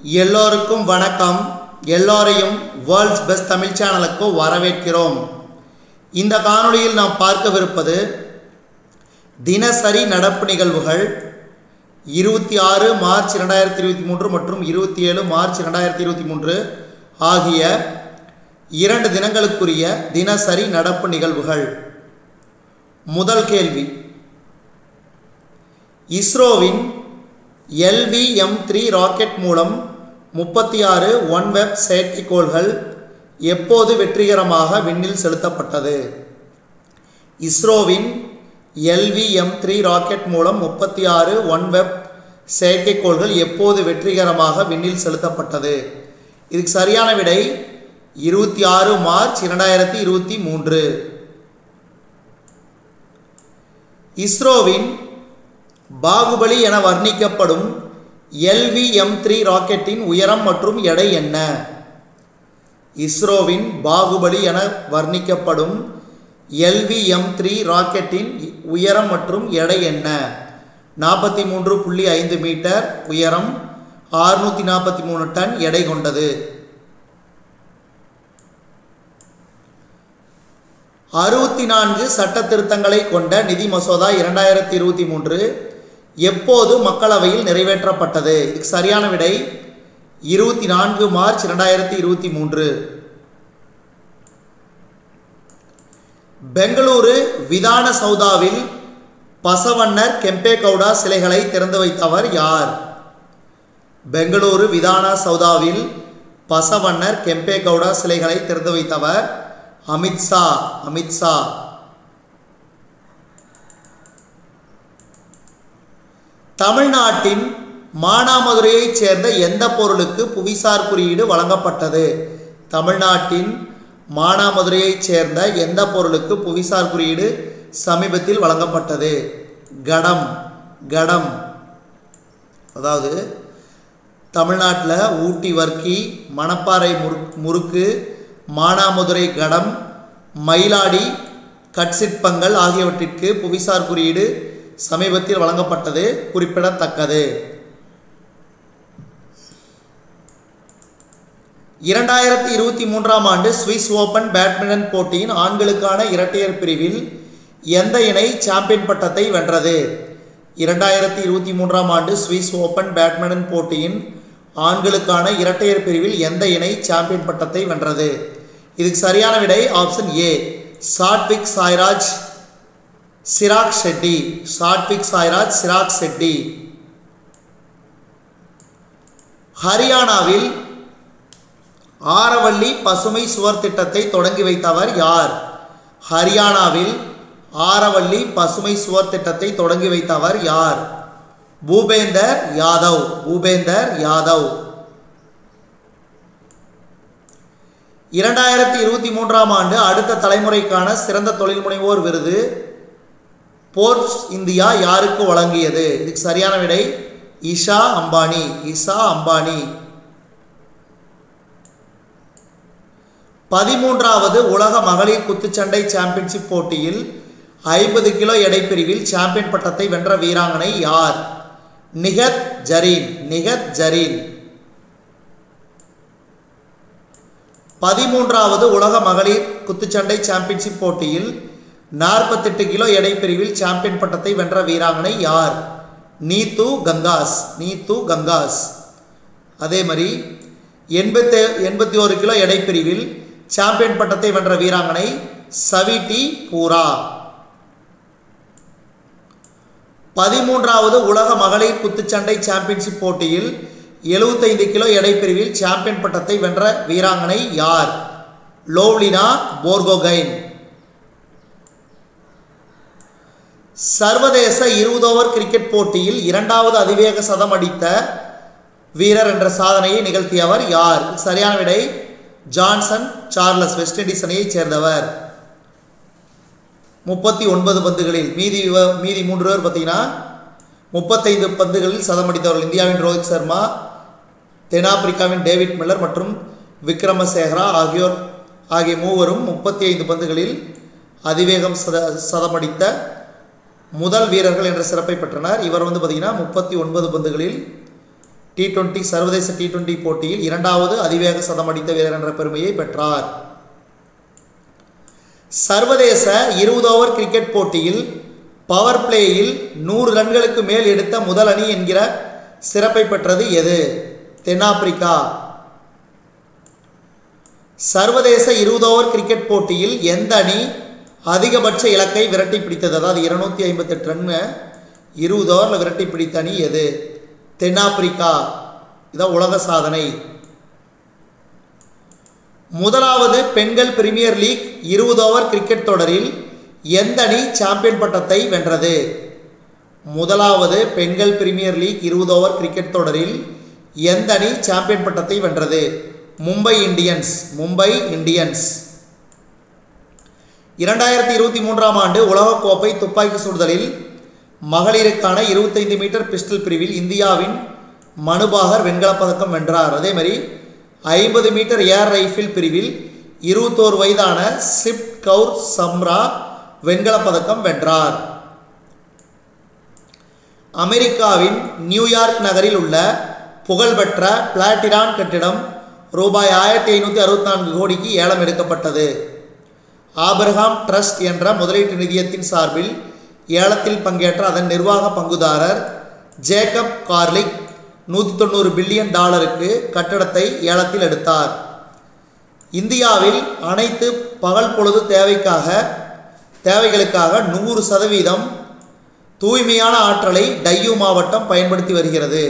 எல்லோருக்கும் வணக்கம் எல்லோரையும் வேர்ல்ட்ஸ் பெஸ்ட் தமிழ் சேனலுக்கு வரவேற்கிறோம் இந்த காணொளியில் நாம் பார்க்கவிருப்பது தினசரி நடப்பு நிகழ்வுகள் இருபத்தி ஆறு மார்ச் ரெண்டாயிரத்தி இருபத்தி மூன்று மற்றும் இருபத்தி ஏழு மார்ச் ரெண்டாயிரத்தி இருபத்தி மூன்று ஆகிய இரண்டு தினங்களுக்குரிய தினசரி நடப்பு நிகழ்வுகள் முதல் கேள்வி இஸ்ரோவின் எல்விஎம் த்ரீ ராக்கெட் மூலம் முப்பத்தி ஆறு ஒன் வெப் செயற்கைக்கோள்கள் எப்போது வெற்றிகரமாக விண்ணில் செலுத்தப்பட்டது இஸ்ரோவின் எல்விஎம் த்ரீ ராக்கெட் மூலம் முப்பத்தி ஆறு ஒன் வெப் செயற்கைக்கோள்கள் எப்போது வெற்றிகரமாக விண்ணில் செலுத்தப்பட்டது இதுக்கு சரியான விடை இருபத்தி ஆறு மார்ச் இரண்டாயிரத்தி இருபத்தி மூன்று இஸ்ரோவின் பாகுபலி என வர்ணிக்கப்படும் எல்விஎம் த்ரீ ராக்கெட்டின் உயரம் மற்றும் எடை என்ன இஸ்ரோவின் பாகுபலி என வர்ணிக்கப்படும் எல்விஎம் த்ரீ ராக்கெட்டின் உயரம் மற்றும் எடை என்ன நாற்பத்தி மூன்று புள்ளி ஐந்து மீட்டர் உயரம் ஆறுநூற்றி நாற்பத்தி மூணு டன் எடை கொண்டது அறுபத்தி நான்கு சட்ட திருத்தங்களை கொண்ட நிதி மசோதா இரண்டாயிரத்தி இருபத்தி மூன்று எப்போது மக்களவையில் நிறைவேற்றப்பட்டது இதுக்கு சரியான விடை இருபத்தி நான்கு மார்ச் இரண்டாயிரத்தி இருபத்தி மூன்று பெங்களூரு விதான சௌதாவில் பசவண்ணர் கெம்பேகவுடா சிலைகளை திறந்து வைத்தவர் யார் பெங்களூரு விதான சௌதாவில் பசவண்ணர் கெம்பேகவுடா சிலைகளை திறந்து வைத்தவர் அமித்ஷா அமித்ஷா தமிழ்நாட்டின் மானாமதுரையைச் சேர்ந்த எந்த பொருளுக்கு புவிசார் குறியீடு வழங்கப்பட்டது தமிழ்நாட்டின் மானாமதுரையைச் சேர்ந்த எந்த பொருளுக்கு புவிசார் குறியீடு சமீபத்தில் வழங்கப்பட்டது கடம் கடம் அதாவது தமிழ்நாட்டில் ஊட்டி வர்க்கி மணப்பாறை முறு முறுக்கு மானாமதுரை கடம் மயிலாடி கட்சிற்பங்கள் ஆகியவற்றிற்கு புவிசார் குறியீடு சமீபத்தில் வழங்கப்பட்டது குறிப்பிடத்தக்கது இரண்டாயிரத்தி இருபத்தி மூன்றாம் ஆண்டு சுவிஸ் ஓபன் பேட்மிண்டன் போட்டியின் ஆண்களுக்கான இரட்டையர் பிரிவில் எந்த இணை சாம்பியன் பட்டத்தை வென்றது இரண்டாயிரத்தி இருபத்தி மூன்றாம் ஆண்டு சுவிஸ் ஓபன் பேட்மிண்டன் போட்டியின் ஆண்களுக்கான இரட்டையர் பிரிவில் எந்த இணை சாம்பியன் பட்டத்தை வென்றது இதுக்கு சரியான விடை ஆப்ஷன் ஏ சாட்விக் சாய்ராஜ் சிராக் ஷெட்டி சாட்விக் சாய்ராஜ் சிராக் ஷெட்டி ஹரியானாவில் ஆரவள்ளி பசுமை சுவர் திட்டத்தை தொடங்கி வைத்தவர் யார் ஹரியானாவில் ஆரவள்ளி பசுமை சுவர் திட்டத்தை தொடங்கி வைத்தவர் யார் பூபேந்தர் யாதவ் பூபேந்தர் யாதவ் இரண்டாயிரத்தி இருபத்தி மூன்றாம் ஆண்டு அடுத்த தலைமுறைக்கான சிறந்த தொழில் முனைவோர் விருது போர்ப்ஸ் இந்தியா யாருக்கு வழங்கியது இதுக்கு சரியான விடை இஷா அம்பானி இஷா அம்பானி பதிமூன்றாவது உலக மகளிர் குத்துச்சண்டை சாம்பியன்ஷிப் போட்டியில் ஐம்பது கிலோ எடை பிரிவில் சாம்பியன் பட்டத்தை வென்ற வீராங்கனை யார் நிகத் ஜரீன் நிகத் ஜரீன் பதிமூன்றாவது உலக மகளிர் குத்துச்சண்டை சாம்பியன்ஷிப் போட்டியில் நாற்பத்தெட்டு கிலோ எடை பிரிவில் சாம்பியன் பட்டத்தை வென்ற வீராங்கனை யார் நீத்து கங்காஸ் நீத்து கங்காஸ் அதே மாதிரி எண்பத்தி எண்பத்தி ஒரு கிலோ எடை பிரிவில் சாம்பியன் பட்டத்தை வென்ற வீராங்கனை சவிட்டி பூரா பதிமூன்றாவது உலக மகளிர் குத்துச்சண்டை சாம்பியன்ஷிப் போட்டியில் எழுபத்தைந்து கிலோ எடை பிரிவில் சாம்பியன் பட்டத்தை வென்ற வீராங்கனை யார் லோவ்லினா போர்கோகைன் சர்வதேச இருபது ஓவர் கிரிக்கெட் போட்டியில் இரண்டாவது அதிவேக சதம் அடித்த வீரர் என்ற சாதனையை நிகழ்த்தியவர் யார் சரியான விடை ஜான்சன் சார்லஸ் வெஸ்ட் இண்டீஸ் அணியைச் சேர்ந்தவர் முப்பத்தி ஒன்பது பந்துகளில் மீதி மீதி மூன்று பேர் பார்த்தீங்கன்னா முப்பத்தைந்து பந்துகளில் சதம் அடித்தவர்கள் இந்தியாவின் ரோஹித் சர்மா தென்னாப்பிரிக்காவின் டேவிட் மில்லர் மற்றும் விக்ரமசேகரா ஆகியோர் ஆகிய மூவரும் முப்பத்தி ஐந்து பந்துகளில் அதிவேகம் சத சதமடித்த முதல் வீரர்கள் என்ற சிறப்பை பெற்றனர் இவர் வந்து பார்த்திங்கன்னா முப்பத்தி ஒன்பது பந்துகளில் டி டுவெண்ட்டி சர்வதேச டி டுவெண்ட்டி போட்டியில் இரண்டாவது அதிவேக சதம் அடித்த வீரர் என்ற பெருமையை பெற்றார் சர்வதேச இருபது ஓவர் கிரிக்கெட் போட்டியில் பவர் பிளேயில் நூறு ரன்களுக்கு மேல் எடுத்த முதல் அணி என்கிற சிறப்பை பெற்றது எது தென்னாப்பிரிக்கா சர்வதேச இருபது ஓவர் கிரிக்கெட் போட்டியில் எந்த அணி அதிகபட்ச இலக்கை விரட்டி பிடித்தது அதாவது இருநூத்தி ஐம்பத்தெட்டு ரன்னு இருபது ஓவரில் விரட்டி பிடித்த அணி எது தென்னாப்பிரிக்கா இதான் உலக சாதனை முதலாவது பெண்கள் பிரீமியர் லீக் இருபது ஓவர் கிரிக்கெட் தொடரில் எந்த அணி சாம்பியன் பட்டத்தை வென்றது முதலாவது பெண்கள் பிரீமியர் லீக் இருபது ஓவர் கிரிக்கெட் தொடரில் எந்த அணி சாம்பியன் பட்டத்தை வென்றது மும்பை இந்தியன்ஸ் மும்பை இந்தியன்ஸ் இரண்டாயிரத்தி இருபத்தி மூன்றாம் ஆண்டு உலகக்கோப்பை துப்பாக்கி சுடுதலில் மகளிருக்கான இருபத்தைந்து மீட்டர் பிஸ்டல் பிரிவில் இந்தியாவின் மனுபாகர் வெண்கலப் பதக்கம் வென்றார் அதே மாதிரி ஐம்பது மீட்டர் ஏர் ரைஃபிள் பிரிவில் இருபத்தோரு வயதான சிப் கவுர் சம்ரா வெண்கலப் பதக்கம் வென்றார் அமெரிக்காவின் நியூயார்க் நகரில் உள்ள புகழ்பெற்ற பிளாட்டினான் கட்டிடம் ரூபாய் ஆயிரத்தி ஐநூற்றி அறுபத்தி நான்கு கோடிக்கு ஏலம் எடுக்கப்பட்டது ஆபிரகாம் ட்ரஸ்ட் என்ற முதலீட்டு நிதியத்தின் சார்பில் ஏலத்தில் பங்கேற்ற அதன் நிர்வாக பங்குதாரர் ஜேக்கப் கார்லிக் நூற்றி தொண்ணூறு பில்லியன் டாலருக்கு கட்டடத்தை ஏலத்தில் எடுத்தார் இந்தியாவில் அனைத்து பகல் பொழுது தேவைக்காக தேவைகளுக்காக நூறு சதவீதம் தூய்மையான ஆற்றலை டையூ மாவட்டம் பயன்படுத்தி வருகிறது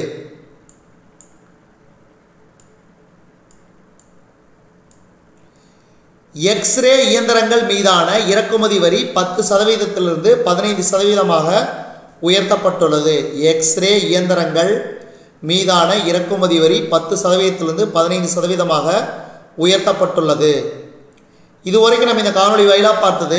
எக்ஸ்ரே இயந்திரங்கள் மீதான இறக்குமதி வரி பத்து சதவீதத்திலிருந்து பதினைந்து சதவீதமாக உயர்த்தப்பட்டுள்ளது எக்ஸ்ரே இயந்திரங்கள் மீதான இறக்குமதி வரி பத்து சதவீதத்திலிருந்து பதினைந்து சதவீதமாக உயர்த்தப்பட்டுள்ளது இதுவரைக்கும் நம்ம இந்த காணொளி வாயிலாக பார்த்தது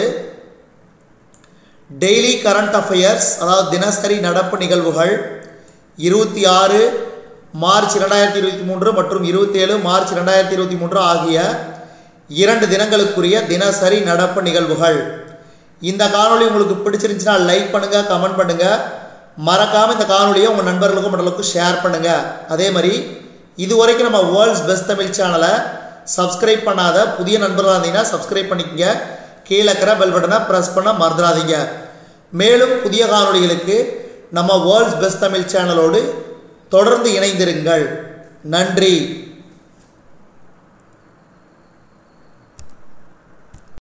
டெய்லி கரண்ட் அஃபேர்ஸ் அதாவது தினசரி நடப்பு நிகழ்வுகள் இருபத்தி ஆறு மார்ச் ரெண்டாயிரத்தி இருபத்தி மூன்று மற்றும் இருபத்தேழு மார்ச் ரெண்டாயிரத்தி இருபத்தி மூன்று ஆகிய இரண்டு தினங்களுக்குரிய தினசரி நடப்பு நிகழ்வுகள் இந்த காணொளி உங்களுக்கு பிடிச்சிருந்துச்சுன்னா லைக் பண்ணுங்கள் கமெண்ட் பண்ணுங்கள் மறக்காமல் இந்த காணொலியை உங்கள் நண்பர்களுக்கும் மற்றவர்களுக்கும் ஷேர் பண்ணுங்கள் அதே மாதிரி இது வரைக்கும் நம்ம வேர்ல்ட்ஸ் பெஸ்ட் தமிழ் சேனலை சப்ஸ்கிரைப் பண்ணாத புதிய நண்பர்களாக இருந்தீங்கன்னா சப்ஸ்கிரைப் பண்ணிக்கங்க கீழே இருக்கிற பெல் பட்டனை ப்ரெஸ் பண்ண மறந்துடாதீங்க மேலும் புதிய காணொளிகளுக்கு நம்ம வேர்ல்ட்ஸ் பெஸ்ட் தமிழ் சேனலோடு தொடர்ந்து இணைந்திருங்கள் நன்றி